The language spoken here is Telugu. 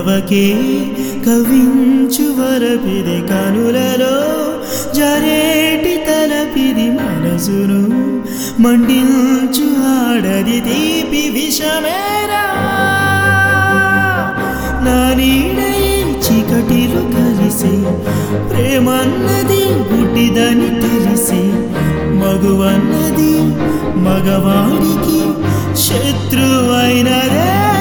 కవకే కవించు వరపిది కనులలో జరేటి తలపిది మనసును మండించు ఆడది తీపి విషమేరా నా నీడై చీకటిలో కలిసి ప్రేమన్నది గుడ్డిదని తెలిసి మగువన్నది మగవాడికి శత్రువైనదే